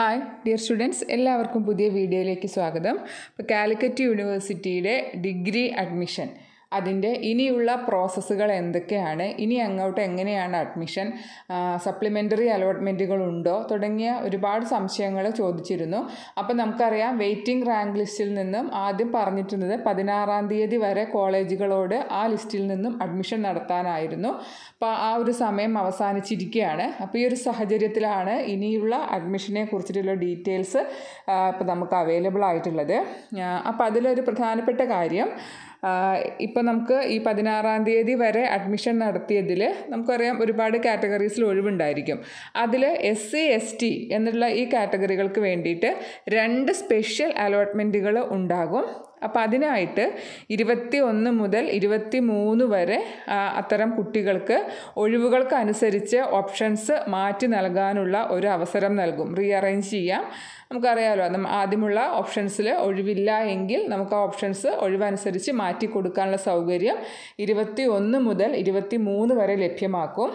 hi dear students എല്ലാവർക്കും പുതിയ വീഡിയോയിലേക്ക് സ്വാഗതം ഇപ്പോൾ കാലിക്കറ്റ് യൂണിവേഴ്സിറ്റിയുടെ ഡിഗ്രി അഡ്മിഷൻ അതിൻ്റെ ഇനിയുള്ള പ്രോസസ്സുകൾ എന്തൊക്കെയാണ് ഇനി അങ്ങോട്ട് എങ്ങനെയാണ് അഡ്മിഷൻ സപ്ലിമെൻ്ററി അലോട്ട്മെൻറ്റുകൾ ഉണ്ടോ തുടങ്ങിയ ഒരുപാട് സംശയങ്ങൾ ചോദിച്ചിരുന്നു അപ്പോൾ നമുക്കറിയാം വെയിറ്റിംഗ് റാങ്ക് ലിസ്റ്റിൽ നിന്നും ആദ്യം പറഞ്ഞിരുന്നത് പതിനാറാം തീയതി വരെ കോളേജുകളോട് ആ ലിസ്റ്റിൽ നിന്നും അഡ്മിഷൻ നടത്താനായിരുന്നു അപ്പോൾ ആ ഒരു സമയം അവസാനിച്ചിരിക്കുകയാണ് അപ്പോൾ ഈ ഒരു സാഹചര്യത്തിലാണ് ഇനിയുള്ള അഡ്മിഷനെ കുറിച്ചിട്ടുള്ള ഡീറ്റെയിൽസ് ഇപ്പോൾ നമുക്ക് അവൈലബിൾ ആയിട്ടുള്ളത് അപ്പോൾ അതിലൊരു പ്രധാനപ്പെട്ട കാര്യം ഇപ്പോൾ നമുക്ക് ഈ പതിനാറാം തീയതി വരെ അഡ്മിഷൻ നടത്തിയതിൽ നമുക്കറിയാം ഒരുപാട് കാറ്റഗറീസിൽ ഒഴിവുണ്ടായിരിക്കും അതിൽ എസ് സി എസ് ടി എന്നുള്ള ഈ കാറ്റഗറികൾക്ക് വേണ്ടിയിട്ട് രണ്ട് സ്പെഷ്യൽ അലോട്ട്മെൻറ്റുകൾ ഉണ്ടാകും അപ്പോൾ അതിനായിട്ട് ഇരുപത്തി ഒന്ന് മുതൽ ഇരുപത്തി മൂന്ന് വരെ അത്തരം കുട്ടികൾക്ക് ഒഴിവുകൾക്കനുസരിച്ച് ഓപ്ഷൻസ് മാറ്റി നൽകാനുള്ള ഒരു അവസരം നൽകും റീഅറേഞ്ച് ചെയ്യാം നമുക്കറിയാമല്ലോ നമ്മ ആദ്യമുള്ള ഓപ്ഷൻസിൽ ഒഴിവില്ല എങ്കിൽ നമുക്ക് ആ ഓപ്ഷൻസ് ഒഴിവനുസരിച്ച് മാറ്റി കൊടുക്കാനുള്ള സൗകര്യം ഇരുപത്തി ഒന്ന് മുതൽ ഇരുപത്തി മൂന്ന് വരെ ലഭ്യമാക്കും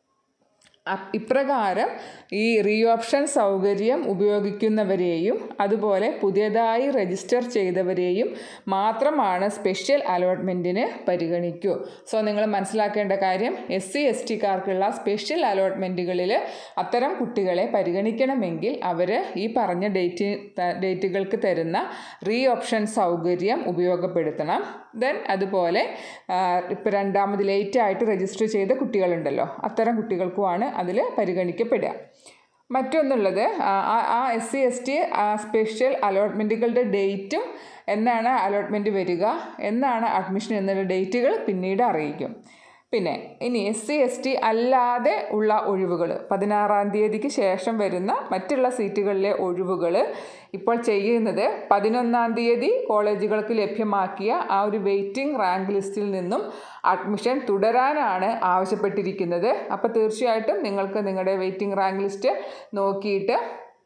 ഇപ്രകാരം ഈ റീ ഓപ്ഷൻ സൗകര്യം ഉപയോഗിക്കുന്നവരെയും അതുപോലെ പുതിയതായി രജിസ്റ്റർ ചെയ്തവരെയും മാത്രമാണ് സ്പെഷ്യൽ അലോട്ട്മെൻറ്റിന് പരിഗണിക്കൂ സോ നിങ്ങൾ മനസ്സിലാക്കേണ്ട കാര്യം എസ് സി എസ് ടിക്കാർക്കുള്ള സ്പെഷ്യൽ അലോട്ട്മെൻറ്റുകളിൽ അത്തരം കുട്ടികളെ പരിഗണിക്കണമെങ്കിൽ അവർ ഈ പറഞ്ഞ ഡേറ്റ് ഡേറ്റുകൾക്ക് തരുന്ന റീ ഓപ്ഷൻ സൗകര്യം ഉപയോഗപ്പെടുത്തണം ദെൻ അതുപോലെ ഇപ്പോൾ രണ്ടാമത് ലേറ്റ് ആയിട്ട് രജിസ്റ്റർ ചെയ്ത കുട്ടികളുണ്ടല്ലോ അത്തരം കുട്ടികൾക്കുമാണ് അതിൽ പരിഗണിക്കപ്പെടുക മറ്റൊന്നുള്ളത് ആ S C S T special അലോട്ട്മെൻറ്റുകളുടെ ഡേറ്റും എന്നാണ് അലോട്ട്മെൻറ്റ് വരിക എന്നാണ് അഡ്മിഷൻ എന്നുള്ള ഡേറ്റുകൾ പിന്നീട് അറിയിക്കും പിന്നെ ഇനി എസ് സി എസ് ടി അല്ലാതെ ഉള്ള ഒഴിവുകൾ പതിനാറാം തീയതിക്ക് ശേഷം വരുന്ന മറ്റുള്ള സീറ്റുകളിലെ ഒഴിവുകൾ ഇപ്പോൾ ചെയ്യുന്നത് പതിനൊന്നാം തീയതി കോളേജുകൾക്ക് ലഭ്യമാക്കിയ ആ ഒരു വെയിറ്റിംഗ് റാങ്ക് ലിസ്റ്റിൽ നിന്നും അഡ്മിഷൻ തുടരാനാണ് ആവശ്യപ്പെട്ടിരിക്കുന്നത് അപ്പോൾ തീർച്ചയായിട്ടും നിങ്ങൾക്ക് നിങ്ങളുടെ വെയിറ്റിംഗ് റാങ്ക് ലിസ്റ്റ് നോക്കിയിട്ട്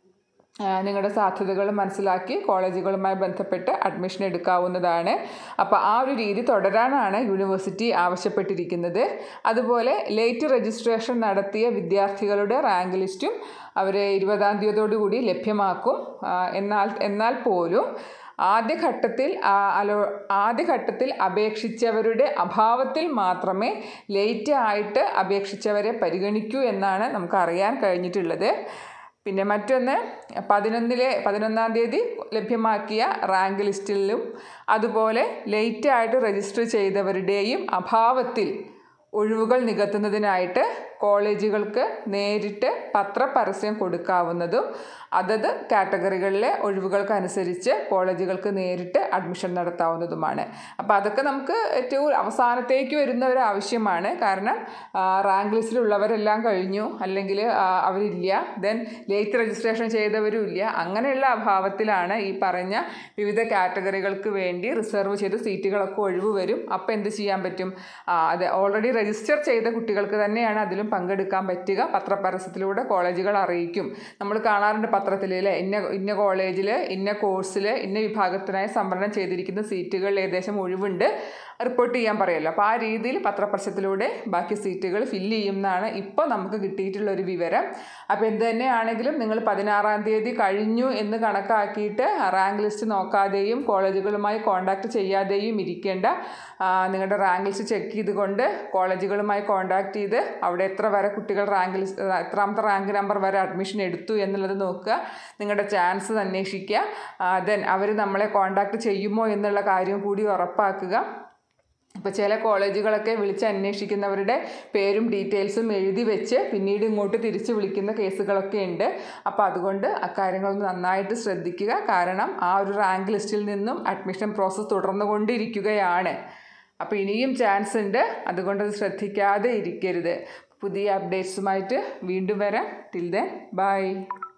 നിങ്ങളുടെ സാധ്യതകൾ മനസ്സിലാക്കി കോളേജുകളുമായി ബന്ധപ്പെട്ട് അഡ്മിഷൻ എടുക്കാവുന്നതാണ് അപ്പോൾ ആ ഒരു രീതി തുടരാനാണ് യൂണിവേഴ്സിറ്റി ആവശ്യപ്പെട്ടിരിക്കുന്നത് അതുപോലെ ലേറ്റ് രജിസ്ട്രേഷൻ നടത്തിയ വിദ്യാർത്ഥികളുടെ റാങ്ക് ലിസ്റ്റും അവർ ഇരുപതാം തീയതിയോടുകൂടി ലഭ്യമാക്കും എന്നാൽ എന്നാൽ പോലും ആദ്യഘട്ടത്തിൽ അലോ ആദ്യഘട്ടത്തിൽ അപേക്ഷിച്ചവരുടെ അഭാവത്തിൽ മാത്രമേ ലേറ്റ് ആയിട്ട് അപേക്ഷിച്ചവരെ പരിഗണിക്കൂ എന്നാണ് നമുക്ക് അറിയാൻ കഴിഞ്ഞിട്ടുള്ളത് പിന്നെ മറ്റൊന്ന് പതിനൊന്നിലെ പതിനൊന്നാം തീയതി ലഭ്യമാക്കിയ റാങ്ക് ലിസ്റ്റിലും അതുപോലെ ലേറ്റായിട്ട് രജിസ്റ്റർ ചെയ്തവരുടെയും അഭാവത്തിൽ ഒഴിവുകൾ നികത്തുന്നതിനായിട്ട് കോളേജുകൾക്ക് നേരിട്ട് പത്രപരസ്യം കൊടുക്കാവുന്നതും അതത് കാറ്റഗറികളിലെ ഒഴിവുകൾക്കനുസരിച്ച് കോളേജുകൾക്ക് നേരിട്ട് അഡ്മിഷൻ നടത്താവുന്നതുമാണ് അപ്പോൾ അതൊക്കെ നമുക്ക് ഏറ്റവും അവസാനത്തേക്ക് വരുന്ന ഒരു ആവശ്യമാണ് കാരണം റാങ്ക് ലിസ്റ്റിലുള്ളവരെല്ലാം കഴിഞ്ഞു അല്ലെങ്കിൽ അവരില്ല ദെൻ ലേറ്റ് രജിസ്ട്രേഷൻ ചെയ്തവരും ഇല്ല അങ്ങനെയുള്ള അഭാവത്തിലാണ് ഈ പറഞ്ഞ വിവിധ കാറ്റഗറികൾക്ക് വേണ്ടി റിസർവ് ചെയ്ത സീറ്റുകളൊക്കെ ഒഴിവ് വരും അപ്പോൾ എന്ത് ചെയ്യാൻ പറ്റും അത് ഓൾറെഡി രജിസ്റ്റർ ചെയ്ത കുട്ടികൾക്ക് തന്നെയാണ് അതിലും പങ്കെടുക്കാൻ പറ്റുക പത്രപരസ്യത്തിലൂടെ കോളേജുകൾ അറിയിക്കും നമ്മൾ കാണാറുണ്ട് പത്രത്തിൽ അല്ലേ ഇന്ന ഇന്ന കോളേജിൽ ഇന്ന കോഴ്സിൽ ഇന്ന വിഭാഗത്തിനായി സംവരണം ചെയ്തിരിക്കുന്ന സീറ്റുകൾ ഏകദേശം ഒഴിവുണ്ട് റിപ്പോർട്ട് ചെയ്യാൻ പറയുമല്ലോ അപ്പോൾ ആ രീതിയിൽ പത്രപരസ്യത്തിലൂടെ ബാക്കി സീറ്റുകൾ ഫില്ല് ചെയ്യുമെന്നാണ് ഇപ്പോൾ നമുക്ക് കിട്ടിയിട്ടുള്ള ഒരു വിവരം അപ്പോൾ എന്ത് തന്നെയാണെങ്കിലും നിങ്ങൾ പതിനാറാം തീയതി കഴിഞ്ഞു എന്ന് കണക്കാക്കിയിട്ട് റാങ്ക് ലിസ്റ്റ് നോക്കാതെയും കോളേജുകളുമായി കോൺടാക്റ്റ് ചെയ്യാതെയും ഇരിക്കേണ്ട നിങ്ങളുടെ റാങ്ക് ലിസ്റ്റ് ചെക്ക് ചെയ്തുകൊണ്ട് കോളേജുകളുമായി കോൺടാക്ട് ചെയ്ത് അവിടെ എത്ര വരെ കുട്ടികൾ റാങ്ക് ലിസ്റ്റ് എത്രാമത്തെ റാങ്ക് നമ്പർ വരെ അഡ്മിഷൻ എടുത്തു എന്നുള്ളത് നോക്കുക നിങ്ങളുടെ ചാൻസ് അന്വേഷിക്കുക ദെൻ അവർ നമ്മളെ കോൺടാക്ട് ചെയ്യുമോ എന്നുള്ള കാര്യം കൂടി ഉറപ്പാക്കുക ഇപ്പോൾ ചില കോളേജുകളൊക്കെ വിളിച്ച് അന്വേഷിക്കുന്നവരുടെ പേരും ഡീറ്റെയിൽസും എഴുതി വെച്ച് പിന്നീട് ഇങ്ങോട്ട് തിരിച്ച് വിളിക്കുന്ന കേസുകളൊക്കെ ഉണ്ട് അപ്പോൾ അതുകൊണ്ട് അക്കാര്യങ്ങളൊന്ന് നന്നായിട്ട് ശ്രദ്ധിക്കുക കാരണം ആ ഒരു റാങ്ക് ലിസ്റ്റിൽ നിന്നും അഡ്മിഷൻ പ്രോസസ്സ് തുടർന്നുകൊണ്ടിരിക്കുകയാണ് അപ്പോൾ ഇനിയും ചാൻസ് ഉണ്ട് അതുകൊണ്ട് അത് ശ്രദ്ധിക്കാതെ ഇരിക്കരുത് പുതിയ അപ്ഡേറ്റ്സുമായിട്ട് വീണ്ടും വരാം ടിൽ ദെൻ ബൈ